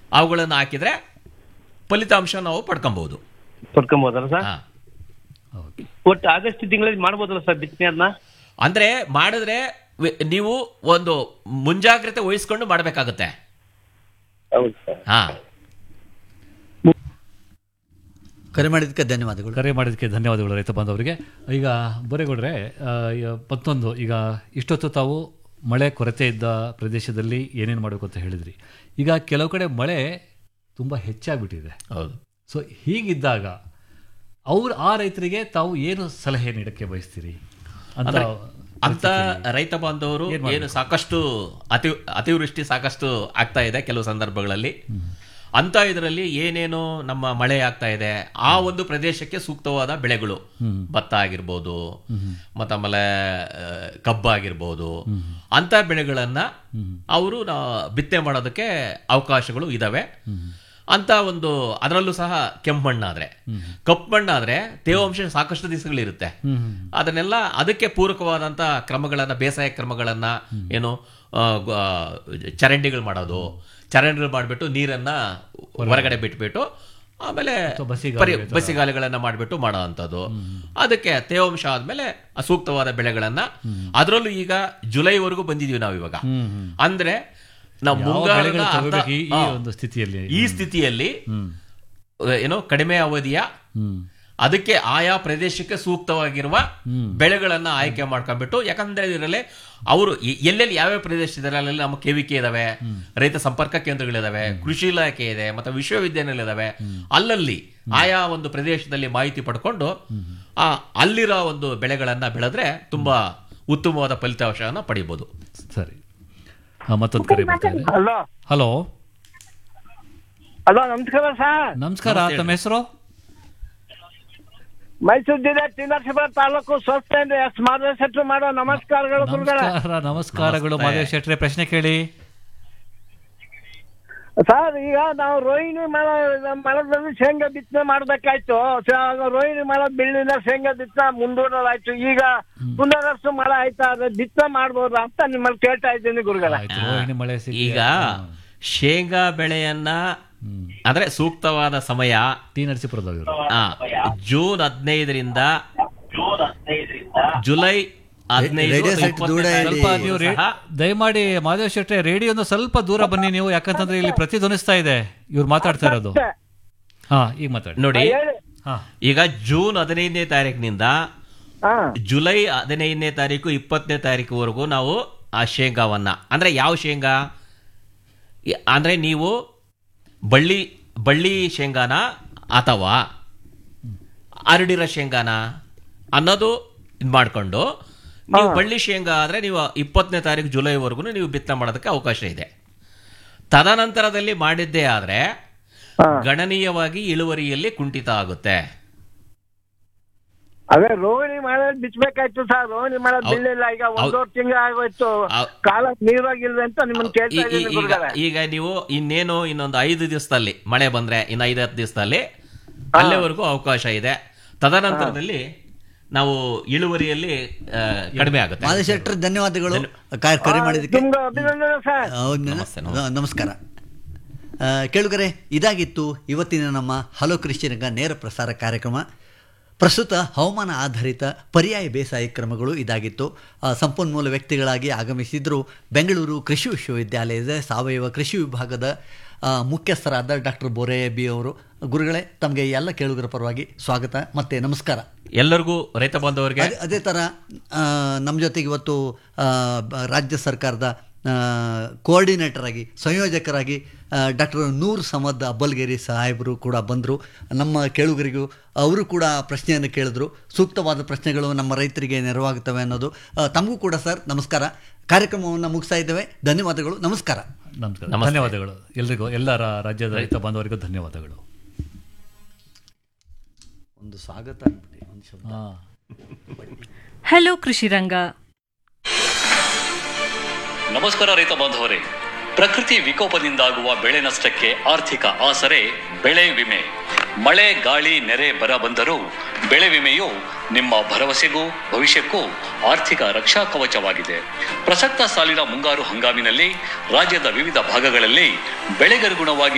ಅವುಗಳನ್ನು ಹಾಕಿದ್ರೆ ಫಲಿತಾಂಶ ನಾವು ಪಡ್ಕೊಬಹುದು ಪಡ್ಕೊಬೋದಲ್ಲ ಸರ್ ಹಾ. ಓಕೆ ಒಟ್ಟು ಆಗಸ್ಟ್ ತಿಂಗಳಲ್ಲಿ ಮಾಡ್ಬೋದಲ್ಲ ಸರ್ ಬಿತ್ತನೆ ಅದನ್ನ ಅಂದ್ರೆ ಮಾಡಿದ್ರೆ ವಿ- ನೀವು ಒಂದು ಮುಂಜಾಗ್ರತೆ ವಹಿಸ್ಕೊಂಡು ಮಾಡಬೇಕಾಗುತ್ತೆ ಹೌದು ಸರ್ ಹಾ ಕರೆ ಮಾಡಿದ್ದಕ್ಕೆ ಧನ್ಯವಾದಗಳು ಕರೆ ಮಾಡಿದ್ದಕ್ಕೆ ಧನ್ಯವಾದಗಳು ರೈತ ಬಾಂಧವರಿಗೆ ಈಗ ಬರೇಗೌಡ್ರೆ ಆ, ಈಗ ಮತ್ತೊಂದು ಈಗ ಇಷ್ಟೊತ್ತು ತಾವು ಮಳೆ ಕೊರತೆ ಇದ್ದ ಪ್ರದೇಶದಲ್ಲಿ ಏನೇನು ಮಾಡಬೇಕು ಅಂತ ಹೇಳಿದ್ರಿ ಈಗ ಕೆಲವು ಕಡೆ ಮಳೆ ತುಂಬ ಹೆಚ್ಚಾಗ್ಬಿಟ್ಟಿದೆ ಹೌದು ಸೊ ಹೀಗಿದ್ದಾಗ ಅವ್ರು ಆ ರೈತರಿಗೆ ತಾವು ಏನು ಸಲಹೆ ನೀಡಕ್ಕೆ ಬಯಸ್ತೀರಿ ಅಂತ ಅಂದ್ರೆ ಅಂತ ರೈತ ಬಾಂಧವರು ಏನು ಸಾಕಷ್ಟು ಅತಿ ಅತಿವೃಷ್ಟಿ ಸಾಕಷ್ಟು ಆಗ್ತಾ ಇದೆ ಕೆಲವು ಸಂದರ್ಭಗಳಲ್ಲಿ ಅಂತ ಇದರಲ್ಲಿ ಏನೇನು ನಮ್ಮ ಮಳೆ ಆಗ್ತಾ ಇದೆ ಆ ಒಂದು ಪ್ರದೇಶಕ್ಕೆ ಸೂಕ್ತವಾದ ಬೆಳೆಗಳು ಭತ್ತ ಆಗಿರ್ಬೋದು ಮತ್ತ ಆಮೇಲೆ ಆ, ಕಬ್ಬು ಆಗಿರ್ಬೋದು ಅಂತ ಬೆಳೆಗಳನ್ನ ಅವರು ಬಿತ್ತನೆ ಮಾಡೋದಕ್ಕೆ ಅವಕಾಶಗಳು ಇದಾವೆ ಅಂತ ಒಂದು ಅದರಲ್ಲೂ ಸಹ ಕೆಂಪು ಮಣ್ಣಾದ್ರೆ ಕಪ್ಪು ಮಣ್ಣಾದ್ರೆ ತೇವಾಂಶ ಸಾಕಷ್ಟು ದಿವಸಗಳಿರುತ್ತೆ ಅದನ್ನೆಲ್ಲ ಅದಕ್ಕೆ ಪೂರಕವಾದಂತ ಕ್ರಮಗಳನ್ನ ಬೇಸಾಯ ಕ್ರಮಗಳನ್ನ ಏನು ಆ, ಗ- ಆ, ಚರಂಡಿಗಳು ಮಾಡೋದು ಚರಂಡಿಗಳು ಮಾಡಿಬಿಟ್ಟು ನೀರನ್ನ ಹೊರಗಡೆ ಬಿಟ್ಬಿಟ್ಟು ಆಮೇಲೆ ಬಸಿಗಾಲುವೆ ಪರಿ ಬಸಿಗಾಲಿಗಳನ್ನ ಮಾಡಿಬಿಟ್ಟು ಮಾಡೋ ಅಂಥದ್ದು ಅದಕ್ಕೆ ತೇವಾಂಶ ಆದ್ಮೇಲೆ ಆ ಸೂಕ್ತವಾದ ಬೆಳೆಗಳನ್ನ ಅದರಲ್ಲೂ ಈಗ ಜುಲೈವರೆಗೂ ಬಂದಿದೀವಿ ನಾವು ಇವಾಗ ಅಂದ್ರೆ ನಾವು ಯಾವ ಮುಂಗಾರದ ಬೆಳೆಗಳು ಅರ್ಧ- ತಗೋಬೇಕು ಈ- ಈ ಹಾ. ಒಂದು ಸ್ಥಿತಿಯಲ್ಲಿ ಈ ಸ್ಥಿತಿಯಲ್ಲಿ ಹ್ಮ್ ಏನೋ ಕಡಿಮೆ ಅವಧಿಯ ಹ್ಮ್ ಅದಕ್ಕೆ ಆಯಾ ಪ್ರದೇಶಕ್ಕೆ ಸೂಕ್ತವಾಗಿರುವ ಬೆಳೆಗಳನ್ನ ಆಯ್ಕೆ ಮಾಡ್ಕೊಂಡ್ಬಿಟ್ಟು ಯಾಕಂದ್ರೆ ಇದರಲ್ಲಿ ಅವರು ಎ- ಎಲ್ಲೆಲ್ಲಿ ಯಾವ್ಯಾವ ಪ್ರದೇಶದಲ್ಲಿ ಅಲ್ಲೆಲ್ಲ ನಮ್ಮ ಕೆವಿಕೆ ಇದಾವೆ ರೈತ ಸಂಪರ್ಕ ಕೇಂದ್ರಗಳಿದಾವೆ ಕೃಷಿ ಇಲಾಖೆ ಇದೆ ಮತ್ತೆ ವಿಶ್ವವಿದ್ಯಾನಿಲಯ ಇದಾವೆ ಅಲ್ಲಲ್ಲಿ ಆಯಾ ಒಂದು ಪ್ರದೇಶದಲ್ಲಿ ಮಾಹಿತಿ ಪಡ್ಕೊಂಡು ಆ ಅಲ್ಲಿರೋ ಒಂದು ಬೆಳೆಗಳನ್ನ ಬೆಳೆದ್ರೆ ತುಂಬಾ ಉತ್ತಮವಾದ ಫಲಿತಾಂಶವನ್ನ ಪಡಿಬಹುದು ಸರಿ ಆ, ಮತ್ತೊಂದು ಕರೆ ಬರ್ತಾ ಇದೆ ಹಲೋ ಹಲೋ ಹಲೋ ನಮಸ್ಕಾರ ಸರ್ ನಮಸ್ಕಾರ ತಮ್ಮ ಹೆಸರು ಮೈಸೂರು ಜಿಲ್ಲೆ ಟಿನರ್ಸಿಪುರ ತಾಲೂಕು ಸ್ವಚ್ಛ ಎಸ್ ಮಾಧವ ಮಾಡೋ ನಮಸ್ಕಾರಗಳು ಗುರುಗಳೇ ನಮಸ್ಕಾರ ನಮಸ್ಕಾರಗಳು ಮಾದೇವ್ ಶೆಟ್ರೆ ಪ್ರಶ್ನೆ ಕೇಳಿ ಸರ್ ಈಗ ನಾವು ರೋಹಿಣಿ ಮಳ ಮಳದಲ್ಲಿ ಶೇಂಗಾ ಬಿತ್ತನೆ ಮಾಡ್ಬೇಕಾಯ್ತು ಸ- ರೋಹಿಣಿ ಮಳ ಬೀಳಿನ ಶೇಂಗಾ ಬಿತ್ತನೆ ಮುಂದೂಡಲಾಯ್ತು ಈಗ ಮುಂದರಷ್ಟು ಮಳೆ ಆಯ್ತಾ ಅದೇ ಬಿತ್ತನೆ ಮಾಡ್ಬೋದಾ ಅಂತ ನಿಮ್ಮಲ್ಲಿ ಕೇಳ್ತಾ ಇದ್ದೀನಿ ಗುರುಗಳ ಆಯ್ತು ರೋಹಿಣಿ ಮಳೆ ಸಿಗ್ಲಿ. ಈಗ ಶೇಂಗಾ ಬೆಳೆಯನ್ನ ಅಂದ್ರೆ ಸೂಕ್ತವಾದ ಸಮಯ ಟಿ ನರಸೀಪುರದವರು ಆ, ಜೂನ್ ಹದಿನೈದರಿಂದ ಜುಲೈ ಹದಿನೈದು ರೇಡಿಯೋ ಅಥವಾ ಸೆಟ್ ದೂರ ಇಪ್ಪತ್ತನೇ ಇಡಿ. ಸ್ವಲ್ಪ ತಾರೀಕು ನೀವು ರೇ- ಸಹ ದಯಮಾಡಿ ಮಾದೇವ್ ಶೆಟ್ರೆ ರೇಡಿಯೋನ ಸ್ವಲ್ಪ ದೂರ ಬನ್ನಿ ನೀವು ಯಾಕಂತಂದ್ರೆ ಇಲ್ಲಿ ಪ್ರತಿಧ್ವನಿಸ್ತಾ ಇದೆ ಇವ್ರು ಮಾತಾಡ್ತಾ ಇರೋದು ಹಾ ಈಗ ಮಾತಾಡಿ ನೋಡಿ ಹೇಳಿ ಹಾ ಈಗ ಜೂನ್ ಹದಿನೈದನೇ ತಾರೀಕಿನಿಂದ ಹಾ ಜುಲೈ ಹದಿನೈದನೇ ತಾರೀಕು ಇಪ್ಪತ್ತನೇ ತಾರೀಕುವರೆಗೂ ನಾವು ಆ ಶೇಂಗಾವನ್ನ ಅಂದ್ರೆ ಯಾವ ಶೇಂಗಾ ಈ- ಅಂದ್ರೆ ನೀವು ಬಳ್ಳಿ ಬಳ್ಳಿ ಶೇಂಗಾನ ಅಥವಾ ಅರಡಿರೋ ಶೇಂಗಾನ ಅನ್ನೋದು ಇದು ಮಾಡ್ಕೊಂಡು ನೀವು ಬಳ್ಳಿ ಶೇಂಗಾ ಆದ್ರೆ ನೀವು ಇಪ್ಪತ್ತನೇ ತಾರೀಕು ಜುಲೈವರೆಗೂ ನೀವು ಬಿತ್ತನೆ ಮಾಡೋದಕ್ಕೆ ಅವಕಾಶ ಇದೆ ತದನಂತರದಲ್ಲಿ ಮಾಡಿದ್ದೇ ಆದ್ರೆ ಗಣನೀಯವಾಗಿ ಇಳುವರಿಯಲ್ಲಿ ಕುಂಠಿತ ಆಗುತ್ತೆ ಅದೇ ರೋಹಿಣಿ ಮಳೆ ಬಿಚ್ಚಬೇಕಾಯ್ತು ಸರ್ ರೋಹಿಣಿ ಮಳೆ ಹೌದ್- ಬೀಳಿಲ್ಲ ಈಗ ಒಂದೂವರೆ ತಿಂಗಳು ಆಗೋಯ್ತು ಹೌದ್- ಕಾಲ ನೀರಾಗಿಲ್ವೆ ಅಂತ ನಿಮ್ಮನ್ನ ಕೇಳ್ತಾ ಈ- ಈ- ಇದ್ದೀನಿ ಈಗ ಗುರುಗಳೇ ಈಗ ನೀವು ಇನ್ನೇನು ಇನ್ನೊಂದು ಐದು ದಿವಸದಲ್ಲಿ ಮಳೆ ಬಂದ್ರೆ ಇನ್ನು ಐದು ಹತ್ತು ದಿವಸದಲ್ಲಿ ಅಲ್ಲಿವರೆಗೂ ಅವಕಾಶ ಇದೆ ತದನಂತರದಲ್ಲಿ ನಾವು ಇಳುವರಿಯಲ್ಲಿ ಆ, ಕಡಿಮೆ ಆಗುತ್ತೆ ಮಾದೇವ್ ಶೆಟ್ರ್ ಧನ್ಯವಾದಗಳು ಕ- ಕರೆ ಮಾಡಿದ್ದಕ್ಕೆ ನಿಮ್ಗೆ ಅಭಿನಂದನೆ ಸರ್ ಹೌದು. ನಮಸ್ತೆ, ನ- ನಮಸ್ಕಾರ ಆ, ಕೇಳುಗರೆ ಇದಾಗಿತ್ತು ಇವತ್ತಿನ ನಮ್ಮ ಹಲೋ ಕೃಷಿರಂಗ ನೇರ ಪ್ರಸಾರ ಕಾರ್ಯಕ್ರಮ ಪ್ರಸ್ತುತ ಹವಾಮಾನ ಆಧಾರಿತ ಪರ್ಯಾಯ ಬೇಸಾಯ ಕ್ರಮಗಳು ಇದಾಗಿತ್ತು ಆ, ಸಂಪನ್ಮೂಲ ವ್ಯಕ್ತಿಗಳಾಗಿ ಆಗಮಿಸಿದ್ರು ಬೆಂಗಳೂರು ಕೃಷಿ ವಿಶ್ವವಿದ್ಯಾಲಯದ ಸಾವಯವ ಕೃಷಿ ವಿಭಾಗದ ಆ, ಮುಖ್ಯಸ್ಥರಾದ ಡಾಕ್ಟರ್ ಬೋರಯ್ಯ ಬಿ ಅವರು ಗುರುಗಳೇ ತಮಗೆ ಎಲ್ಲ ಕೇಳುಗರ ಪರವಾಗಿ ಸ್ವಾಗತ ಮತ್ತೆ ನಮಸ್ಕಾರ ಎಲ್ಲರಿಗೂ ರೈತ ಬಾಂಧವರಿಗೆ ಅದೇ ಅದೇ ಥರ ನಮ್ಮ ಜೊತೆಗೆ ಇವತ್ತು ಆ, ಬ- ರಾಜ್ಯ ಸರ್ಕಾರದ ಕೋಆರ್ಡಿನೇಟರ್ ಆಗಿ ಸಂಯೋಜಕರಾಗಿ ಡಾಕ್ಟರ್ ನೂರ್ ಸಮದ್ ಅಬ್ಬಲ್ಗೇರಿ ಸಾಹೇಬರು ಕೂಡ ಬಂದರು ನಮ್ಮ ಕೇಳುಗರಿಗೂ ಅವರು ಕೂಡ ಪ್ರಶ್ನೆಯನ್ನು ಕೇಳಿದ್ರು ಸೂಕ್ತವಾದ ಪ್ರಶ್ನೆಗಳು ನಮ್ಮ ರೈತರಿಗೆ ನೆರವಾಗುತ್ತವೆ ಅನ್ನೋದು ಆ, ತಮಗೂ ಕೂಡ ಸರ್ ನಮಸ್ಕಾರ ಕಾರ್ಯಕ್ರಮವನ್ನು ಮುಗಿಸ್ತಾ ಇದ್ದೇವೆ ಧನ್ಯವಾದಗಳು ನಮಸ್ಕಾರ ನಮಸ್ಕಾರ ನಮಸ್ತೆ. ಧನ್ಯವಾದಗಳು ಎಲ್ರಿಗೂ ಎಲ್ಲ ರಾ- ರಾಜ್ಯದ ರೈತ ಬಾಂಧವರಿಗೂ ಧನ್ಯವಾದಗಳು ಒಂದು ಸ್ವಾಗತ ಅಂದ್ಬಿಟ್ಟು ಒಂದು ಶಬ್ದ ಹಾ ಹಲೋ ಕೃಷಿರಂಗ ನಮಸ್ಕಾರ ರೈತ ಬಾಂಧವರೇ ಪ್ರಕೃತಿ ವಿಕೋಪದಿಂದಾಗುವ ಬೆಳೆ ನಷ್ಟಕ್ಕೆ ಆರ್ಥಿಕ ಆಸರೆ ಬೆಳೆ ವಿಮೆ ಮಳೆ ಗಾಳಿ ನೆರೆ ಬರ ಬಂದರೂ ಬೆಳೆ ವಿಮೆಯು ನಿಮ್ಮ ಭರವಸೆಗೂ ಭವಿಷ್ಯಕ್ಕೂ ಆರ್ಥಿಕ ರಕ್ಷಾ ಕವಚವಾಗಿದೆ ಪ್ರಸಕ್ತ ಸಾಲಿನ ಮುಂಗಾರು ಹಂಗಾಮಿನಲ್ಲಿ ರಾಜ್ಯದ ವಿವಿಧ ಭಾಗಗಳಲ್ಲಿ ಬೆಳೆಗನುಗುಣವಾಗಿ